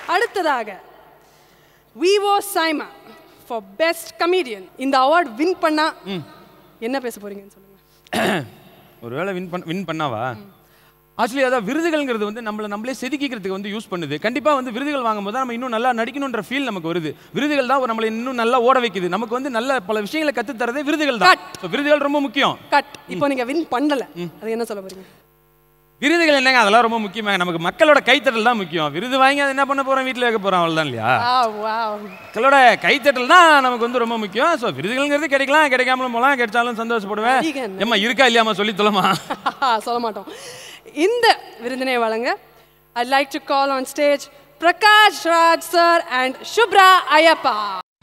அடுத்ததாக Vivo SIIMA for best comedian இந்த award win பண்ணா என்ன பேச போறீங்கன்னு சொல்லுங்க ஒருவேளை வின் பண்ண வின் பண்ணாவா ஆக்சுவலி அதான் விருதுகள்ங்கிறது வந்து நம்மளை நம்மளே செதுக்கிக்கிறதுக்கு வந்து யூஸ் பண்ணுது கண்டிப்பாக வந்து விருதுகள் வாங்கும்போது தான் நம்ம இன்னும் நல்லா நடிக்கணுன்ற ஃபீல் நமக்கு வருது விருதுகள் தான் நம்மளை இன்னும் நல்லா ஓட வைக்குது நமக்கு வந்து நல்ல பல விஷயங்களை கற்றுத் தரதே விருதுகள் தான் So, விருதுகள் ரொம்ப முக்கியம் கட் இப்போ நீங்க வின் பண்ணல அது என்ன சொல்ல போறீங்க விருதுகள் என்னங்க அதெல்லாம் ரொம்ப முக்கியமாக நமக்கு மக்களோட கைத்தட்டல் தான் முக்கியம் விருது வாங்கி அதை என்ன பண்ண போகிறோம் வீட்டில் வைக்க போகிறோம் அவ்வளோதான் இல்லையா ஆ வாவ் மக்களோட கைத்தட்டல் தான் நமக்கு வந்து ரொம்ப முக்கியம் ஸோ விருதுகள்ங்கிறது கிடைக்கலாம் கிடைக்காமலும் போகலாம் கிடைச்சாலும் சந்தோஷப்படுவேன் அதிகம் என்ன? ஏம்மா இருக்கா இல்லையாம்மா சொல்லி தொலைமா சொல்ல மாட்டோம் இந்த விருந்தினை வழங்க I like to call on stage Prakash Raj sir and Subra Aiyappa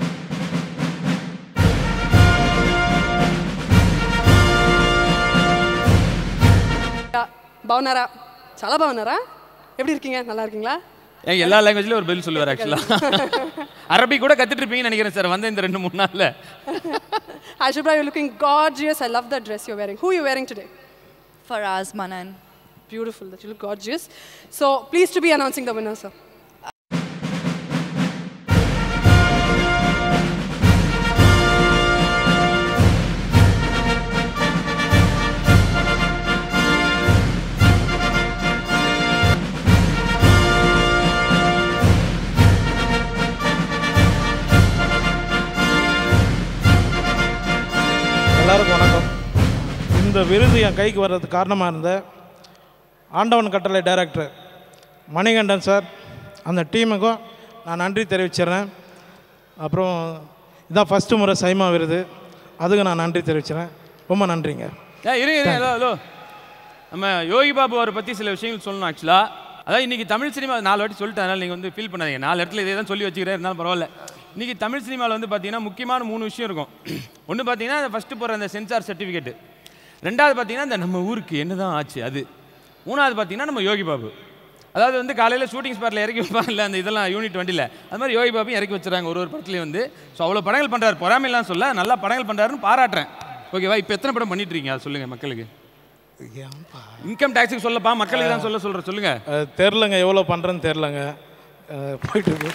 బాగున్నారా చాలా బాగున్నారా எப்படி இருக்கீங்க நல்லா இருக்கீங்களா ஏன் எல்லா லாங்குவேஜ்லயும் ஒரு பதில் சொல்லுவார் ஆக்சுவலாக அரபி கூட கத்துட்டு இருப்பீங்கன்னு நினைக்கிறேன் சார் வந்த இந்த ரெண்டு மூணு நாள்ல Hi Shubhra, you're looking gorgeous. I love that dress you're wearing. Who are you wearing today? Faraz Manan. Beautiful, that you look gorgeous. So pleased to be announcing the winner, sir. எல்லாருக்கும் வணக்கம் இந்த விருது என் கைக்கு வர்றதுக்கு காரணமாக இருந்த ஆண்டவன் கட்டளை டைரக்டர் மணிகண்டன் சார் அந்த டீமுக்கும் நான் நன்றி தெரிவிச்சிடுறேன் அப்புறம் இதான் ஃபஸ்ட்டு முறை சைமா விருது அதுக்கு நான் நன்றி தெரிவிச்சிடுறேன் ரொம்ப நன்றிங்க ஏன் இருங்க இருங்க ஹலோ ஹலோ நம்ம யோகி பாபு அவரை பற்றி சில விஷயங்கள் சொல்லணும் ஆக்சுவலாக அதான் இன்னைக்கு தமிழ் சினிமா நாலு வாட்டி சொல்லிட்டேன் அதனால் நீங்கள் வந்து ஃபீல் பண்ணாதீங்க நாலு இடத்துல இதே தான் சொல்லி வச்சுக்கிறேன் இருந்தாலும் பரவாயில்ல இன்னைக்கு தமிழ் சினிமாவில் வந்து பார்த்தீங்கன்னா முக்கியமான மூணு விஷயம் இருக்கும் ஒன்று பார்த்தீங்கன்னா அந்த ஃபஸ்ட்டு போகிற அந்த சென்சார் சர்டிஃபிகேட்டு ரெண்டாவது பார்த்தீங்கன்னா இந்த நம்ம ஊருக்கு என்னதான் ஆச்சு அது மூணாவது பார்த்தீங்கன்னா நம்ம யோகி பாபு அதாவது வந்து காலையில் ஷூட்டிங் ஸ்பாட்டில் இறக்கி வைப்பாங்கல்ல அந்த இதெல்லாம் யூனிட் வண்டியில் அது மாதிரி யோகி பாபையும் இறக்கி வச்சுறாங்க ஒரு ஒரு படத்துலையும் வந்து ஸோ அவ்வளோ படங்கள் பண்ணுறாரு பொறாமையெல்லாம் சொல்ல நல்லா படங்கள் பண்ணுறாருன்னு பாராட்டுறேன் ஓகேவா இப்போ எத்தனை படம் பண்ணிட்டு இருக்கீங்க அதை சொல்லுங்கள் மக்களுக்கு இன்கம் டேக்ஸுக்கு சொல்லப்பா மக்களுக்கு தான் சொல்ல சொல்கிறேன் சொல்லுங்கள் அஹ், தெரிலங்க எவ்வளோ பண்ணுறேன்னு தெரிலங்க அஹ், போயிட்டு இருக்கு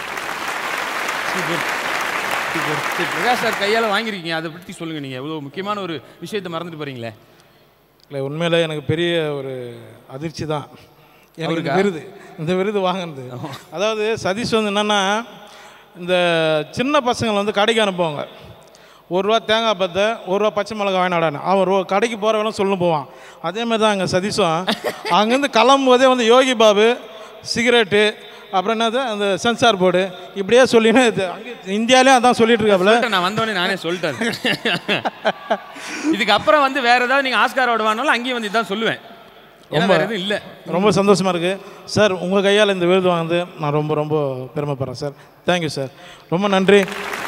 சரி பிரகாஷ் சார் கையால் வாங்கியிருக்கீங்க அதை பற்றி சொல்லுங்கள் நீங்கள் இவ்வளோ முக்கியமான ஒரு விஷயத்தை மறந்துட்டு போகிறீங்களே இல்லை உண்மையிலே எனக்கு பெரிய ஒரு அதிர்ச்சி தான் எனக்கு இந்த அவருக்கா? விருது இந்த விருது வாங்கினது அதாவது சதீஷ் வந்து என்னென்னா இந்த சின்ன பசங்களை வந்து கடைக்கு அனுப்புவாங்க ஒரு ரூபா தேங்காய் பத்தை ஒரு ரூபா பச்சை மிளகா வாங்கினாடான்னு அவன் ரோ கடைக்கு போகிறவெல்லாம் சொல்லு போவான் அதே மாதிரி தான் அங்கே சதீஷும் அங்கேருந்து கிளம்பும்போதே வந்து யோகி பாபு சிகரெட்டு அப்புறம் என்னது அந்த சென்சார் போர்டு இப்படியே சொல்லினே இது அங்கே இந்தியாவிலே அதான் சொல்லிட்டு இருக்காப்புல சொல்லிட்டேன், நான் வந்தோடனே நானே சொல்லிட்டேன் இதுக்கு அப்புறம் வந்து வேற ஏதாவது நீங்கள் ஆஸ்கார் அவார்டு வாங்கினாலும் அங்கேயும் வந்து இதான் சொல்லுவேன் ஏன்னா வேற எதுவும் இல்லை ரொம்ப சந்தோஷமாக இருக்குது சார் உங்கள் கையால் இந்த விருது வாங்குது நான் ரொம்ப ரொம்ப பெருமைப்படுறேன் சார் தேங்க்யூ சார் ரொம்ப நன்றி